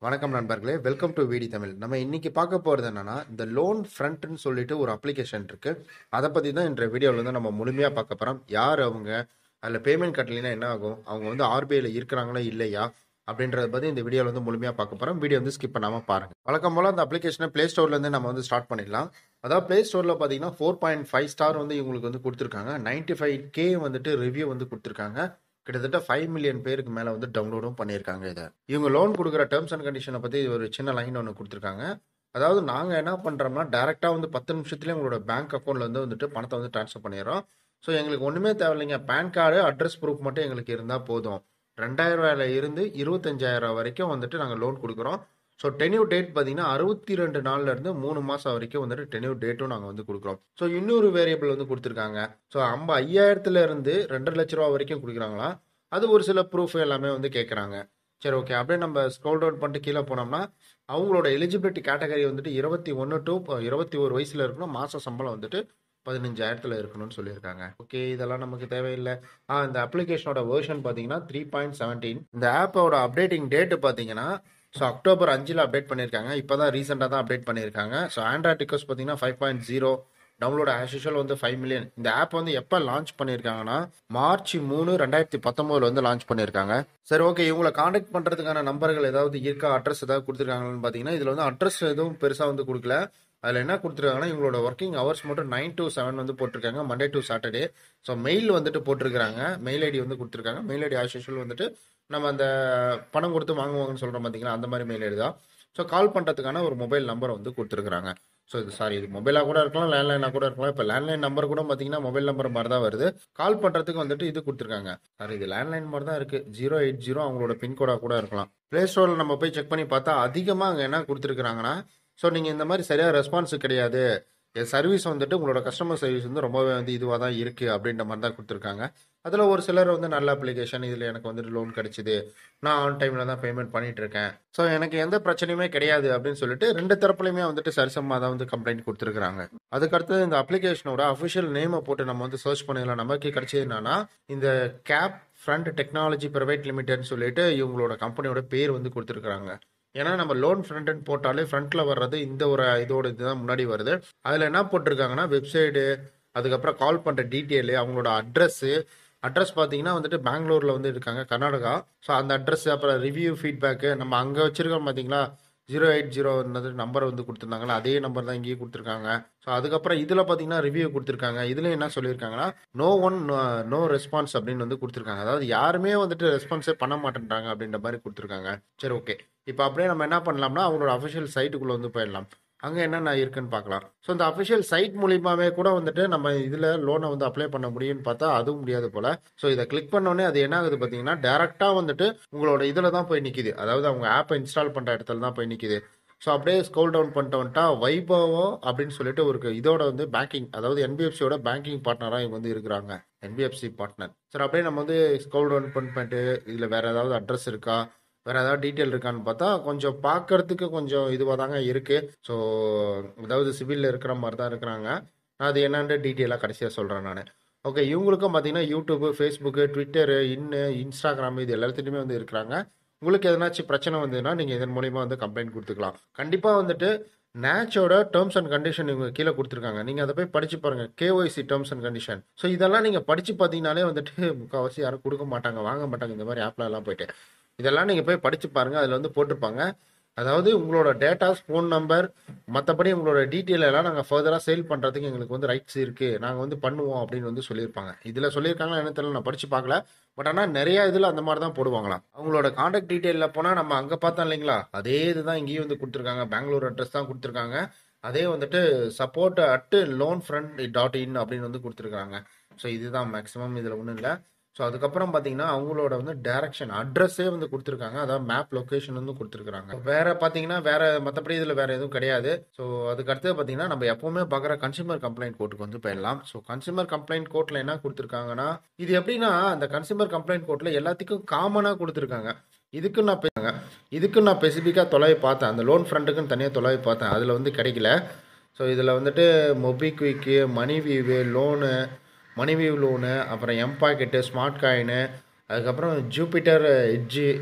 வணக்கம் நண்பர்களே welcome to விடி தமிழ் நம்ம இன்னைக்கு பார்க்க போகிறது என்னன்னா இந்த லோன் ஃப்ரண்ட்னு சொல்லிட்டு ஒரு அப்ளிகேஷன் இருக்கு அதை பற்றி தான் இன்ற வீடியோவில் வந்து நம்ம முழுமையாக பார்க்க போகிறோம் யார் அவங்க அதில் பேமெண்ட் கட்டலைன்னா என்ன ஆகும் அவங்க வந்து ஆர்பிஐல இருக்கிறாங்களா இல்லையா அப்படின்றத பற்றி இந்த வீடியோவில் வந்து முழுமையாக பார்க்க போகிறோம் வீடியோ வந்து ஸ்கிப் பண்ணாமல் பாருங்க வழக்கம் போல் அந்த அப்ளிகேஷனை ப்ளே ஸ்டோர்லேருந்து நம்ம வந்து ஸ்டார்ட் பண்ணிடலாம் அதாவது ப்ளே ஸ்டோரில் பார்த்தீங்கன்னா ஃபோர் பாயிண்ட் ஃபைவ் ஸ்டார் வந்து இவங்களுக்கு வந்து கொடுத்துருக்காங்க நைன்டி ஃபைவ் கே வந்துட்டு ரிவ்யூ வந்து கொடுத்துருக்காங்க கிட்டத்தட்ட ஃபைவ் மில்லியன் பேருக்கு மேலே வந்து டவுன்லோடும் பண்ணியிருக்காங்க இதை இவங்க லோன் கொடுக்குற டேர்ம்ஸ் அண்ட் கண்டிஷனை பற்றி ஒரு சின்ன லைன் ஒன்று கொடுத்துருக்காங்க அதாவது நாங்கள் என்ன பண்ணுறோம்னா டேரெக்டாக வந்து பத்து நிமிஷத்துலேயே உங்களோட பேங்க் அக்கௌண்ட்ல வந்து வந்துட்டு பணத்தை வந்து ட்ரான்ஸ்ஃபர் பண்ணிடுறோம் ஸோ எங்களுக்கு ஒன்றுமே தேவையில்லைங்க பேன் கார்டு அட்ரஸ் ப்ரூஃப் மட்டும் எங்களுக்கு இருந்தால் போதும் ரெண்டாயிரம் ரூபாயில இருந்து இருபத்தஞ்சாயிரம் வரைக்கும் வந்துட்டு நாங்கள் லோன் கொடுக்குறோம் ஸோ டென்யூ டேட் பார்த்தீங்கன்னா அறுபத்தி ரெண்டு நாள்ல இருந்து மூணு மாதம் வரைக்கும் வந்துட்டு டென்யூ டேட்டும் நாங்கள் வந்து கொடுக்குறோம் ஸோ இன்னொரு வேரியபிள் வந்து கொடுத்துருக்காங்க ஸோ ஐம்ப ஐயாயிரத்துல இருந்து ரெண்டரை லட்ச ரூபா வரைக்கும் கொடுக்குறாங்களா அது ஒரு சில ப்ரூஃப் எல்லாமே வந்து கேட்குறாங்க சரி ஓகே அப்படியே நம்ம ஸ்க்ரோல் டவுன் பண்ணிட்டு கீழே போனோம்னா அவங்களோட எலிஜிபிலிட்டி கேட்டகரி வந்துட்டு இருபத்தி ஒன்று டு இருபத்தி ஒரு வயசுல இருக்கணும் மாச சம்பளம் வந்துட்டு பதினஞ்சாயிரத்துல இருக்கணும்னு சொல்லியிருக்காங்க ஓகே இதெல்லாம் நமக்கு தேவையில்லை ஆ இந்த அப்ளிகேஷனோட வேர்ஷன் பார்த்தீங்கன்னா த்ரீ பாயிண்ட் செவன்டீன் இந்த ஆப்போட அப்டேட்டிங் டேட்டு பார்த்தீங்கன்னா ஸோ அக்டோபர் அஞ்சில் அப்டேட் பண்ணியிருக்காங்க இப்போ தான் ரீசெண்டாக தான் அப்டேட் பண்ணியிருக்காங்க ஸோ ஆண்ட்ராய்ட் டிக்கோஸ் பார்த்தீங்கன்னா five point zero download as usual வந்து ஃபைவ் மில்லியன் இந்த ஆப் வந்து எப்போ லான்ச் பண்ணியிருக்காங்கன்னா மார்ச் மூணு ரெண்டாயிரத்தி பத்தொம்போதுல வந்து லான்ச் பண்ணியிருக்காங்க சரி ஓகே இவங்களை காண்டாக்ட் பண்ணுறதுக்கான நம்பர்கள் ஏதாவது இருக்கா அட்ரஸ் ஏதாவது கொடுத்துருக்காங்கன்னு பார்த்தீங்கன்னா இதில் வந்து அட்ரஸ் எதுவும் பெருசாக வந்து கொடுக்கல அதில் என்ன கொடுத்துருக்காங்கன்னா இவங்களோட ஒர்க்கிங் ஹவர்ஸ் மட்டும் நைன் டு செவன் வந்து போட்டிருக்காங்க Monday to Saturday so mail வந்துட்டு போட்டிருக்காங்க மெயில் ஐடி வந்து கொடுத்துருக்காங்க மெயில் ஐடி ஆஸ் யூஷுவல் வந்துட்டு நம்ம அந்த பணம் கொடுத்து வாங்குவாங்கன்னு சொல்கிறோம் பார்த்தீங்களா அந்த மாதிரி மெயில் ஐடி தான் ஸோ கால் பண்ணுறதுக்கான ஒரு மொபைல் நம்பர் வந்து கொடுத்துருக்காங்க ஸோ இது சாரி இது மொபைலாக கூட இருக்கலாம் லேண்ட்லைனாக கூட இருக்கலாம் இப்போ லேண்ட்லைன் நம்பர் கூட பார்த்தீங்கன்னா மொபைல் நம்பர் மாதிரி தான் வருது கால் பண்ணுறதுக்கு வந்துட்டு இது கொடுத்துருக்காங்க சாரி இது லேண்ட்லைன் மாதிரி தான் இருக்குது ஜீரோ எயிட் ஜீரோ அவங்களோட பின்கோடாக கூட இருக்கலாம் ப்ளே ஸ்டோரில் நம்ம போய் செக் பண்ணி பார்த்தா அதிகமாக அங்கே என்ன கொடுத்துருக்காங்கன்னா ஸோ நீங்கள் இந்த மாதிரி சரியாக ரெஸ்பான்ஸ் கிடையாது சர்வீஸ் வந்துட்டு உங்களோட கஸ்டமர் சர்வீஸ் வந்து ரொம்பவே வந்து இதுவாக தான் இருக்குது அப்படின்ற மாதிரி தான் கொடுத்துருக்காங்க அதில் ஒரு சிலர் வந்து நல்ல அப்ளிகேஷன் இதில் எனக்கு வந்துட்டு லோன் கிடைச்சிது நான் ஆன் டைமில் தான் பேமெண்ட் பண்ணிட்டு இருக்கேன் ஸோ எனக்கு எந்த பிரச்சனையுமே கிடையாது அப்படின்னு சொல்லிட்டு ரெண்டு தரப்புலையுமே வந்துட்டு சரிசமாக தான் வந்து கம்ப்ளைண்ட் கொடுத்துருக்காங்க அதுக்கடுத்து இந்த அப்ளிகேஷனோட அஃபிஷியல் நேமை போட்டு நம்ம வந்து சர்ச் பண்ணிடலாம் நமக்கு கிடைச்சது என்னன்னா இந்த கேப் ஃப்ரண்ட் டெக்னாலஜி பிரைவேட் லிமிடெட்னு சொல்லிட்டு இவங்களோட கம்பெனியோட பேர் வந்து கொடுத்துருக்காங்க ஏன்னா நம்ம லோன் ஃப்ரண்ட் போட்டாலே ஃப்ரண்ட்ல வர்றது இந்த ஒரு இதோட இதுதான் முன்னாடி வருது அதில் என்ன போட்டிருக்காங்கன்னா வெப்சைடு அதுக்கப்புறம் கால் பண்ணுற டீட்டெயிலு அவங்களோட அட்ரஸ்ஸு அட்ரஸ் பார்த்தீங்கன்னா வந்துட்டு பெங்களூரில் வந்து இருக்காங்க கர்நாடகா ஸோ அந்த அட்ரஸ் அப்புறம் ரிவ்யூ ஃபீட்பேக்கு நம்ம அங்கே வச்சிருக்கோம் பார்த்தீங்களா ஜீரோ எயிட் ஜீரோ நம்பர் வந்து கொடுத்துருந்தாங்களா அதே நம்பர் தான் இங்கேயும் கொடுத்துருக்காங்க ஸோ அதுக்கப்புறம் இதில் பார்த்தீங்கன்னா ரிவ்யூ கொடுத்துருக்காங்க இதில் என்ன சொல்லியிருக்காங்கன்னா நோ ஒன் நோ ரெஸ்பான்ஸ் அப்படின்னு வந்து கொடுத்துருக்காங்க அதாவது யாருமே வந்துட்டு ரெஸ்பான்ஸே பண்ண மாட்டேன்றாங்க அப்படின்ற மாதிரி கொடுத்துருக்காங்க சரி ஓகே இப்போ அப்படியே நம்ம என்ன பண்ணலாம்னா அவங்களோட அஃபிஷியல் சைட்டுக்குள்ளே வந்து போயிடலாம் அங்கே என்னென்ன இருக்குன்னு பார்க்கலாம் ஸோ இந்த அஃபிஷியல் சைட் மூலியமாவே கூட வந்துட்டு நம்ம இதில் லோனை வந்து அப்ளை பண்ண முடியும்னு பார்த்தா அதுவும் முடியாது போல ஸோ இதை கிளிக் பண்ணோடனே அது என்ன ஆகுது பார்த்தீங்கன்னா டேரெக்டாக வந்துட்டு உங்களோட இதில் தான் போய் நிற்கிது அதாவது அவங்க ஆப்பை இன்ஸ்டால் பண்ணுற இடத்துல தான் போய் நிற்கிது ஸோ அப்படியே ஸ்கோல் டவுன் பண்ணிட்டு வந்துட்டா வைபவம் அப்படின்னு சொல்லிட்டு ஒரு இதோட வந்து பேங்கிங் அதாவது என்பிஎஃப்சியோட பேங்கிங் பார்ட்னராக இவங்க வந்து இருக்கிறாங்க என்பிஎஃப்சி பார்ட்னர் சரி அப்படியே நம்ம வந்து ஸ்கோல் டவுன் பண்ணிட்டு இதில் வேற ஏதாவது அட்ரஸ் இருக்கா வேற ஏதாவது டீட்டெயில் இருக்கான்னு பார்த்தா கொஞ்சம் பார்க்கறதுக்கு கொஞ்சம் இதுவாக தாங்க இருக்கு ஸோ அதாவது சிவிலில் இருக்கிற மாதிரி தான் இருக்கிறாங்க நான் அது என்னன்ற டீட்டெயிலாக கடைசியாக சொல்கிறேன் நான் ஓகே இவங்களுக்கும் பார்த்தீங்கன்னா யூடியூப்பு ஃபேஸ்புக்கு ட்விட்டரு இன்னு இன்ஸ்டாகிராம் இது எல்லாத்துலேயுமே வந்து இருக்கிறாங்க உங்களுக்கு எதனாச்சும் பிரச்சனை வந்ததுன்னா நீங்கள் இதன் மூலியமாக வந்து கம்ப்ளைண்ட் கொடுத்துக்கலாம் கண்டிப்பாக வந்துட்டு நேச்சோட டேர்ம்ஸ் அண்ட் கண்டிஷன் இவங்க கீழே கொடுத்துருக்காங்க நீங்கள் அதை போய் படிச்சு பாருங்க KYC terms and condition so இதெல்லாம் நீங்கள் படிச்சு பார்த்தீங்கனாலே வந்துட்டு முக்கால்வாசி யாரும் கொடுக்க மாட்டாங்க வாங்க மாட்டாங்க இந்த மாதிரி ஆப்ல எல்லாம் போயிட்டு இதெல்லாம் நீங்கள் போய் படிச்சு பாருங்க அதில் வந்து போட்டிருப்பாங்க அதாவது உங்களோட டேட்டாஸ் ஃபோன் நம்பர் மற்றபடி உங்களோட டீட்டெயில் எல்லாம் நாங்கள் ஃபர்தராக சேல் பண்ணுறதுக்கு எங்களுக்கு வந்து ரைட்ஸ் இருக்குது நாங்கள் வந்து பண்ணுவோம் அப்படின்னு வந்து சொல்லியிருப்பாங்க இதில் சொல்லியிருக்காங்களா என்ன தெரியல நான் படித்து பார்க்கல பட் ஆனால் நிறைய இதில் அந்த மாதிரி தான் போடுவாங்களாம் அவங்களோட காண்டாக்ட் டீட்டெயிலில் போனால் நம்ம அங்கே பார்த்தோம் இல்லைங்களா அதே இதுதான் இங்கேயும் வந்து கொடுத்துருக்காங்க பெங்களூர் அட்ரஸ் தான் கொடுத்துருக்காங்க அதே வந்துட்டு support at LoanFront dot in அப்படின்னு வந்து கொடுத்துருக்காங்க ஸோ இதுதான் மேக்ஸிமம் இதில் ஒன்றும் இல்லை ஸோ அதுக்கப்புறம் பார்த்தீங்கன்னா அவங்களோட வந்து டைரக்ஷன் அட்ரஸே வந்து கொடுத்துருக்காங்க அதாவது மேப் லொக்கேஷன் வந்து கொடுத்துருக்காங்க வேற பார்த்தீங்கன்னா வேற மற்றபடி இதில் வேற எதுவும் கிடையாது ஸோ அதுக்கு அடுத்து பார்த்தீங்கன்னா நம்ம எப்பவுமே பார்க்குற கன்சியூமர் கம்ப்ளைண்ட் கோர்ட்டுக்கு வந்து போயிடலாம் ஸோ கன்சியூமர் கம்ப்ளைண்ட் கோர்ட்டில் என்ன கொடுத்துருக்காங்கன்னா இது எப்படின்னா அந்த கன்சியூமர் கம்ப்ளைண்ட் கோர்ட்டில் எல்லாத்துக்கும் காமனாக கொடுத்துருக்காங்க இதுக்கு நான் பேசுங்க இதுக்கு நான் ஸ்பெசிஃபிக்காக தொலைவி பார்த்தேன் அந்த லோன் ஃப்ரண்ட்டுக்குன்னு தனியாக தொலைவி பார்த்தேன் அதில் வந்து கிடைக்கல ஸோ இதில் வந்துட்டு MobiKwik Money View loan MoneyView loan அப்புறம் எம் பாக்கெட்டு ஸ்மார்ட் காயினு அதுக்கப்புறம் ஜூபிட்டர் எட்ஜு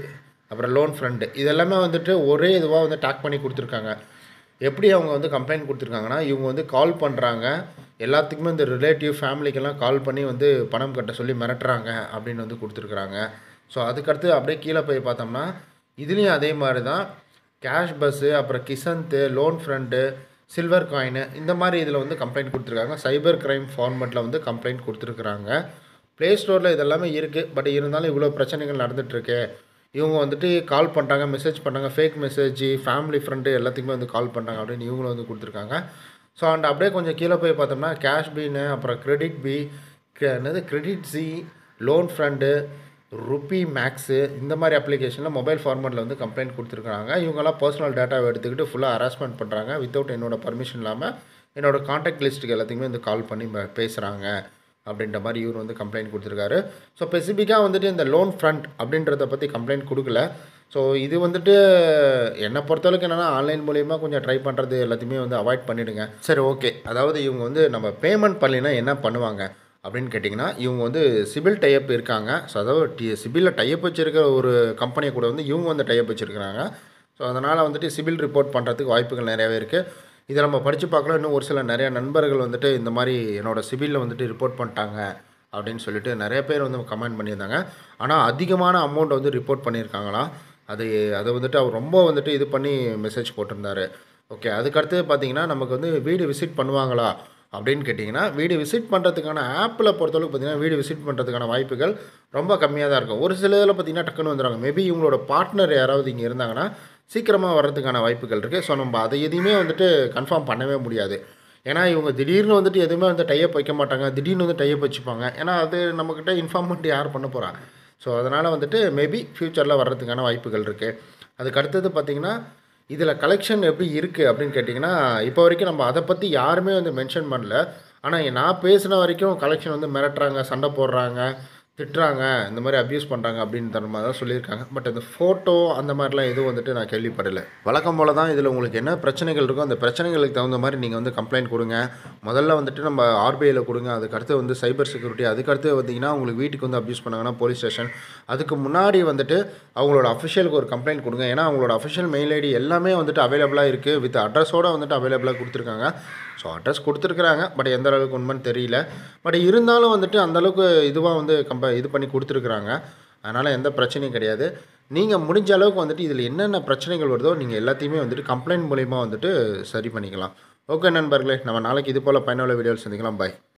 அப்புறம் லோன் ஃப்ரெண்டு இது எல்லாமே வந்துட்டு ஒரே இதுவாக வந்து டேக் பண்ணி கொடுத்துருக்காங்க எப்படி அவங்க வந்து கம்ப்ளைண்ட் கொடுத்துருக்காங்கன்னா இவங்க வந்து கால் பண்ணுறாங்க எல்லாத்துக்குமே இந்த ரிலேட்டிவ் ஃபேமிலிக்கெல்லாம் கால் பண்ணி வந்து பணம் கட்ட சொல்லி மிரட்டுறாங்க அப்படின்னு வந்து கொடுத்துருக்குறாங்க ஸோ அதுக்கடுத்து அப்படியே கீழே போய் பார்த்தோம்னா இதுலேயும் அதே மாதிரி தான் கேஷ் பஸ்ஸு அப்புறம் கிசன்த்து லோன் ஃப்ரெண்டு சில்வர் காயினு இந்த மாதிரி இதில் வந்து கம்ப்ளைண்ட் கொடுத்துருக்காங்க சைபர் கிரைம் ஃபார்மெட்டில் வந்து கம்ப்ளைண்ட் கொடுத்துருக்குறாங்க ப்ளே ஸ்டோரில் இதெல்லாமே இருக்குது பட் இருந்தாலும் இவ்வளோ பிரச்சனைகள் நடந்துகிட்ருக்கு இவங்க வந்துட்டு கால் பண்ணுறாங்க மெசேஜ் பண்ணாங்க ஃபேக் மெசேஜ் ஃபேமிலி ஃப்ரெண்டு எல்லாத்துக்குமே வந்து கால் பண்ணுறாங்க அப்படின்னு இவங்களும் வந்து கொடுத்துருக்காங்க ஸோ அண்ட் அப்படியே கொஞ்சம் கீழே போய் பார்த்தோம்னா கேஷ் பீனு அப்புறம் கிரெடிட் பி என்னது credit C loan friend rupee max இந்த மாதிரி அப்ளிகேஷனில் மொபைல் ஃபார்மேட்டில் வந்து கம்ப்ளைண்ட் கொடுத்துருக்காங்க இவங்கெல்லாம் பர்சனல் டேட்டாவை எடுத்துக்கிட்டு ஃபுல்லாக ஹராஸ்மெண்ட் பண்ணுறாங்க வித்தவுட் என்னோட பர்மிஷன் இல்லாமல் என்னோட காண்டாக்ட் லிஸ்ட்டுக்கு எல்லாத்துக்குமே வந்து கால் பண்ணி பே- பேசுகிறாங்க அப்படின்ற மாதிரி இவர் வந்து கம்ப்ளைண்ட் கொடுத்துருக்காரு ஸோ ஸ்பெசிஃபிக்காக வந்துட்டு இந்த லோன் ஃப்ரண்ட் அப்படின்றத பற்றி கம்ப்ளைண்ட் கொடுக்கல ஸோ இது வந்துட்டு என்னை பொறுத்தளவுக்கு என்னென்னா ஆன்லைன் மூலியமாக கொஞ்சம் ட்ரை பண்ணுறது எல்லாத்தையுமே வந்து அவாய்ட் பண்ணிவிடுங்க சரி ஓகே அதாவது இவங்க வந்து நம்ம பேமெண்ட் பண்ணலைன்னா என்ன பண்ணுவாங்க அப்படின்னு கேட்டிங்கன்னா இவங்க வந்து சிபில் டைப் இருக்காங்க ஸோ அதாவது டி சிபிலில் டைப் வச்சிருக்க ஒரு கம்பெனியை கூட வந்து இவங்க வந்து டைப் வச்சுருக்கிறாங்க ஸோ அதனால் வந்துட்டு சிபில் ரிப்போர்ட் பண்ணுறதுக்கு வாய்ப்புகள் நிறையவே இருக்குது இதை நம்ம படித்து பார்க்கலாம் இன்னும் ஒரு சில நிறைய நண்பர்கள் வந்துட்டு இந்த மாதிரி என்னோடய சிபிலில் வந்துட்டு ரிப்போர்ட் பண்ணிட்டாங்க அப்படின்னு சொல்லிட்டு நிறைய பேர் வந்து கமெண்ட் பண்ணியிருந்தாங்க ஆனால் அதிகமான அமௌண்ட் வந்து ரிப்போர்ட் பண்ணியிருக்காங்களாம் அது அதை வந்துட்டு அவர் ரொம்ப வந்துட்டு இது பண்ணி மெசேஜ் போட்டிருந்தாரு ஓகே அதுக்கடுத்து பார்த்தீங்கன்னா நமக்கு வந்து வீடு விசிட் பண்ணுவாங்களா அப்படின்னு கேட்டிங்கன்னா வீடு விசிட் பண்ணுறதுக்கான ஆப்பில் பொறுத்தளவுக்கு பார்த்தீங்கன்னா வீடு விசிட் பண்ணுறதுக்கான வாய்ப்புகள் ரொம்ப கம்மியாக தான் இருக்கும் ஒரு சில இதில் பார்த்தீங்கன்னா டக்குன்னு வந்துடுவாங்க மேபி இவங்களோட பார்ட்னர் யாராவது இங்கே இருந்தாங்கன்னா சீக்கிரமாக வர்றதுக்கான வாய்ப்புகள் இருக்குது ஸோ நம்ம அதை எதையுமே வந்துட்டு கன்ஃபார்ம் பண்ணவே முடியாது ஏன்னா இவங்க திடீர்னு வந்துட்டு எதுவுமே வந்து டைப் வைக்க மாட்டாங்க திடீர்னு வந்து டைப் வச்சுப்பாங்க ஏன்னா அது நம்மக்கிட்ட இன்ஃபார்ம் பண்ணிட்டு யார் பண்ண போகிறா ஸோ அதனால் வந்துட்டு மேபி ஃப்யூச்சரில் வர்றதுக்கான வாய்ப்புகள் இருக்குது அதுக்கு அடுத்தது பார்த்திங்கன்னா இதில் கலெக்ஷன் எப்படி இருக்குது அப்படின்னு கேட்டிங்கன்னா இப்போ வரைக்கும் நம்ம அதை பற்றி யாருமே வந்து மென்ஷன் பண்ணல ஆனால் நான் பேசின வரைக்கும் கலெக்ஷன் வந்து மிரட்டுறாங்க சண்டை போடுறாங்க திட்டுறாங்க இந்த மாதிரி அப்யூஸ் பண்ணுறாங்க அப்படின்ற மாதிரி தான் சொல்லியிருக்காங்க பட் இந்த ஃபோட்டோ அந்த மாதிரிலாம் எதுவும் வந்துட்டு நான் கேள்விப்படலை வழக்கம் போல தான் இதில் உங்களுக்கு என்ன பிரச்சனைகள் இருக்கோ அந்த பிரச்சனைகளுக்கு தகுந்த மாதிரி நீங்கள் வந்து கம்ப்ளைண்ட் கொடுங்க முதல்ல வந்துட்டு நம்ம ஆர்பிஐயில் கொடுங்க அதுக்கடுத்து வந்து சைபர் செக்யூரிட்டி அதுக்கடுத்து வந்தீங்கன்னா உங்களுக்கு வீட்டுக்கு வந்து அப்யூஸ் பண்ணாங்கன்னா போலீஸ் ஸ்டேஷன் அதுக்கு முன்னாடி வந்துட்டு அவங்களோட அஃபிஷியலுக்கு ஒரு கம்ப்ளைண்ட் கொடுங்க ஏன்னா அவங்களோட அஃபிஷியல் மெயில் ஐடி எல்லாமே வந்துட்டு அவைலபிளாக இருக்குது வித் அட்ரஸோடு வந்துட்டு அவைலபிளாக கொடுத்துருக்காங்க ஸோ அட்ரஸ் கொடுத்துருக்குறாங்க பட் எந்த அளவுக்கு உண்மைன்னு தெரியல பட் இருந்தாலும் வந்துட்டு அந்த அளவுக்கு இதுவாக வந்து கம்ப இது பண்ணி கொடுத்துருக்குறாங்க அதனால் எந்த பிரச்சனையும் கிடையாது நீங்கள் முடிஞ்ச அளவுக்கு வந்துட்டு இதில் என்னென்ன பிரச்சனைகள் வருதோ நீங்கள் எல்லாத்தையுமே வந்துட்டு கம்ப்ளைண்ட் மூலிமா வந்துட்டு சரி பண்ணிக்கலாம் ஓகே நண்பர்களே நம்ம நாளைக்கு இது போல் பயனுள்ள வீடியோவில் சந்திக்கலாம் பாய்